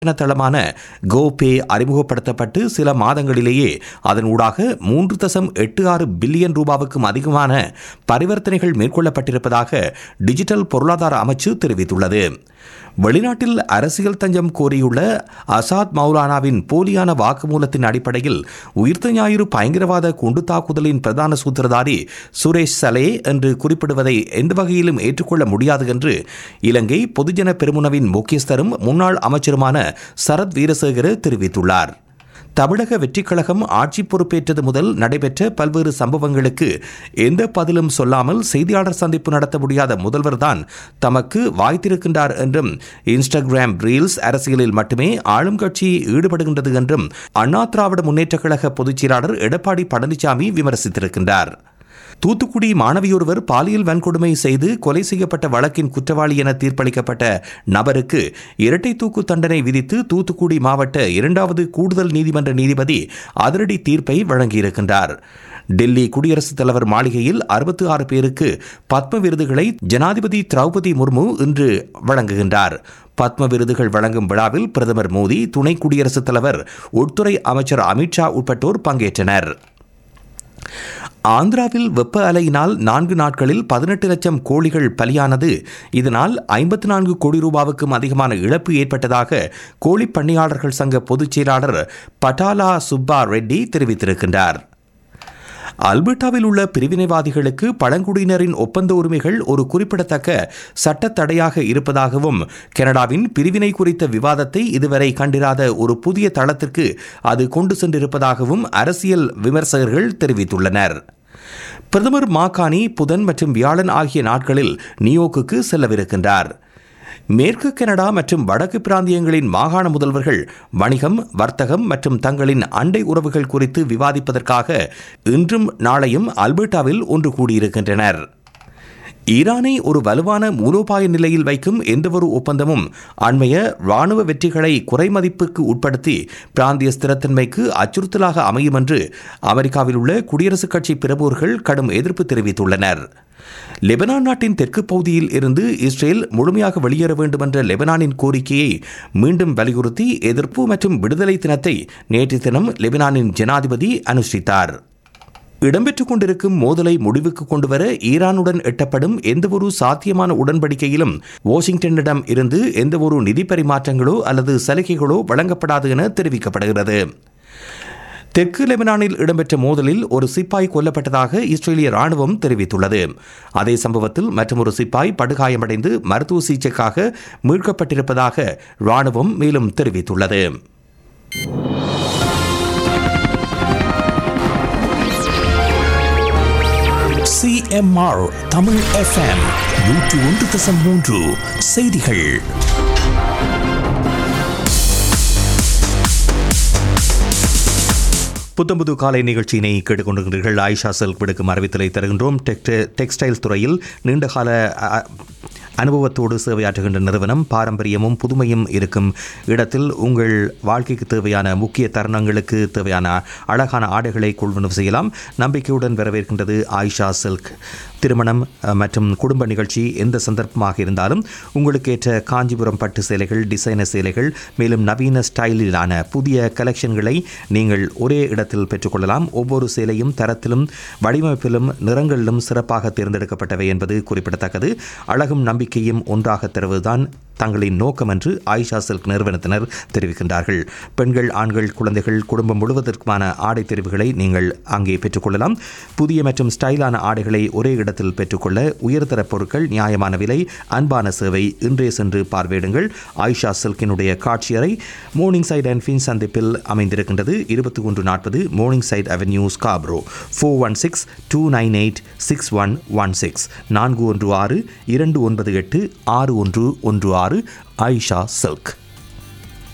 தளமான Kobe அறிமுகப்படுத்தப்பட்டு சில மாதங்களிலேயே அதன் ஊடாக மூன்று தசம் எட்டு ஆறு பில்லியன் ரூபாவுக்கும் அதிகமான பரிவர்த்தனைகள் மேற்கொள்ளப்பட்டிருப்பதாக டிஜிட்டல் பொருளாதார அமைச்சு தெரிவித்துள்ளது வெளிநாட்டில் அரசியல் தஞ்சம் கோரியுள்ள அசாத் மௌலானாவின் போலியான வாக்குமூலத்தின் அடிப்படையில் உயிர்த்த ஞாயிறு பயங்கரவாத குண்டு தாக்குதலின் பிரதான சூத்திரதாரி சுரேஷ் சலே என்று குறிப்பிடுவதை எந்த வகையிலும் ஏற்றுக்கொள்ள முடியாது என்று இலங்கை பொதுஜன பெருமுனவின் முக்கியஸ்தரும் முன்னாள் அமைச்சருமான சரத் வீரசேகர தெரிவித்துள்ளார் தமிழக வெற்றிக் கழகம் ஆட்சி பொறுப்பேற்றது முதல் நடைபெற்ற பல்வேறு சம்பவங்களுக்கு எந்த பதிலும் சொல்லாமல் செய்தியாளர் சந்திப்பு நடத்த முடியாத முதல்வர்தான் தமக்கு வாய்த்திருக்கின்றார் என்றும் இன்ஸ்டாகிராம் ரீல்ஸ் அரசியலில் மட்டுமே ஆளும் கட்சி ஈடுபடுகின்றது என்றும் அண்ணா திராவிட முன்னேற்றக் கழக பொதுச் செயலாளர் எடப்பாடி பழனிசாமி விமர்சித்திருக்கின்றார் தூத்துக்குடி மாணவியொருவர் பாலியல் வன்கொடுமை செய்து கொலை செய்யப்பட்ட வழக்கின் குற்றவாளி என தீர்ப்பளிக்கப்பட்ட நபருக்கு இரட்டை தூக்கு தண்டனை விதித்து தூத்துக்குடி மாவட்ட இரண்டாவது கூடுதல் நீதிமன்ற நீதிபதி அதிரடி தீர்ப்பை வழங்கியிருக்கின்றார் டெல்லி குடியரசுத் தலைவர் மாளிகையில் அறுபத்தி ஆறு பேருக்கு பத்ம விருதுகளை ஜனாதிபதி திரௌபதி முர்மு இன்று வழங்குகின்றார் பத்ம விருதுகள் வழங்கும் விழாவில் பிரதமர் மோடி துணை குடியரசுத் தலைவர் உள்துறை அமைச்சர் அமித்ஷா உட்பட்டோர் பங்கேற்றனர் ஆந்திராவில் வெப்ப அலையினால் நான்கு நாட்களில் பதினெட்டு லட்சம் கோழிகள் பலியானது இதனால் ஐம்பத்தி நான்கு கோடி ரூபாவுக்கும் அதிகமான இழப்பு ஏற்பட்டதாக கோழி பண்ணையாளர்கள் சங்க பொதுச் செயலாளர் பட்டாலா சுப்பா ரெட்டி தெரிவித்திருக்கின்றார் அல்பர்டாவில் உள்ள பிரிவினைவாதிகளுக்கு பழங்குடியினரின் ஒப்பந்த உரிமைகள் ஒரு குறிப்பிடத்தக்க சட்ட தடையாக இருப்பதாகவும் கனடாவின் பிரிவினை குறித்த விவாதத்தை இதுவரை கண்டிராத ஒரு புதிய தளத்திற்கு அது கொண்டு சென்றிருப்பதாகவும் அரசியல் விமர்சகர்கள் தெரிவித்துள்ளனர் பிரதமர் மாகாணி புதன் மற்றும் வியாழன் ஆகிய நாட்களில் நியோக்குக்கு செல்லவிருக்கின்றார் மேற்கு கனடா மற்றும் வடக்கு பிராந்தியங்களின் மாகாண முதல்வர்கள் வணிகம் வர்த்தகம் மற்றும் தங்களின் அண்டை உறவுகள் குறித்து விவாதிப்பதற்காக இன்றும் நாளையும் அல்பர்டாவில் ஒன்று கூடியிருக்கின்றனர் ஈரானை ஒரு வலுவான மூலோபாய நிலையில் வைக்கும் எந்தவொரு ஒப்பந்தமும் அண்மைய ராணுவ வெற்றிகளை குறைமதிப்புக்கு உட்படுத்தி பிராந்திய ஸ்திரத்தன்மைக்கு அச்சுறுத்தலாக அமையும் என்று அமெரிக்காவில் உள்ள குடியரசுக் கட்சி பிரமுகர்கள் கடும் எதிர்ப்பு தெரிவித்துள்ளனர் லெபனான் நாட்டின் தெற்கு பகுதியில் இருந்து இஸ்ரேல் முழுமையாக வெளியேற வேண்டும் என்ற லெபனானின் கோரிக்கையை மீண்டும் வலியுறுத்தி எதிர்ப்பு மற்றும் விடுதலை தினத்தை நேற்று தினம் லெபனானின் ஜனாதிபதி அனுஷ்டித்தார் இடம்பெற்றுக் கொண்டிருக்கும் மோதலை முடிவுக்கு கொண்டுவர ஈரானுடன் எட்டப்படும் எந்தவொரு சாத்தியமான உடன்படிக்கையிலும் வாஷிங்டனிடம் இருந்து எந்தவொரு நிதி பரிமாற்றங்களோ அல்லது சலுகைகளோ வழங்கப்படாது என தெரிவிக்கப்படுகிறது தெற்கு லெபனானில் இடம்பெற்ற மோதலில் ஒரு சிப்பாய் கொல்லப்பட்டதாக இஸ்ரேலிய ராணுவம் தெரிவித்துள்ளது அதே சம்பவத்தில் மற்றொரு சிப்பாய் படுகாயமடைந்து மருத்துவ சிகிச்சைக்காக மீட்கப்பட்டிருப்பதாக ராணுவம் மேலும் தெரிவித்துள்ளது சிஎம்ஆர் தமிழ் எஃப்எம் நூற்று ஒன்று தசம் மூன்று செய்திகள் புத்தம்புது காலை நிகழ்ச்சியினை கேட்டுக்கொண்டிருக்கிறீர்கள் ஆயிஷா செல்க் விடுக்கும் அறிவித்தலை தருகின்றோம் டெக்ட- டெக்ஸ்டைல் துறையில் நீண்டகால அ, அனுபவத்தோடு சேவையாற்றுகின்ற நிறுவனம் பாரம்பரியமும் புதுமையும் இருக்கும் இடத்தில் உங்கள் வாழ்க்கைக்கு தேவையான முக்கிய தருணங்களுக்கு தேவையான அழகான ஆடைகளை கொள்வனவு செய்யலாம் நம்பிக்கையுடன் வரவேற்கின்றது ஆயிஷா சில்க் திருமணம் அ, மற்றும் குடும்ப நிகழ்ச்சி எந்த சந்தர்ப்பமாக இருந்தாலும் உங்களுக்கு ஏற்ற காஞ்சிபுரம் பட்டு சேலைகள் டிசைனர் சேலைகள் மேலும் நவீன ஸ்டைலிலான புதிய கலெக்ஷன்களை நீங்கள் ஒரே இடத்தில் பெற்றுக்கொள்ளலாம் ஒவ்வொரு சேலையும் தரத்திலும் வடிவமைப்பிலும் நிறங்களிலும் சிறப்பாக தேர்ந்தெடுக்கப்பட்டவை என்பது குறிப்பிடத்தக்கது அழகும் நம்பிக்கையும் ஒன்றாக தருவதுதான் தங்களின் நோக்கம் என்று ஆயிஷா சில்க் நிறுவனத்தினர் தெரிவிக்கின்றார்கள் பெண்கள் ஆண்கள் குழந்தைகள் குடும்பம் முழுவதற்குமான ஆடை தெரிவுகளை நீங்கள் அங்கே பெற்றுக்கொள்ளலாம் புதிய மற்றும் ஸ்டைலான ஆடைகளை ஒரே இடத்தில் பெற்றுக்கொள்ள உயர்தர பொருட்கள் நியாயமான விலை அன்பான சேவை இன்றே சென்று பார்வையிடுங்கள் ஆயிஷா சில்கினுடைய காட்சியறை மோர்னிங் சைட் அண்ட் ஃபின் சந்திப்பில் அமைந்திருக்கின்றது இருபத்தி ஒன்று நாற்பது Morningside avenue Scarborough four one six two nine eight six one one six நான்கு ஒன்று ஆறு இரண்டு ஒன்பது எட்டு ஆறு ஒன்று ஒன்று ஆறு ஆயிஷா சில்க்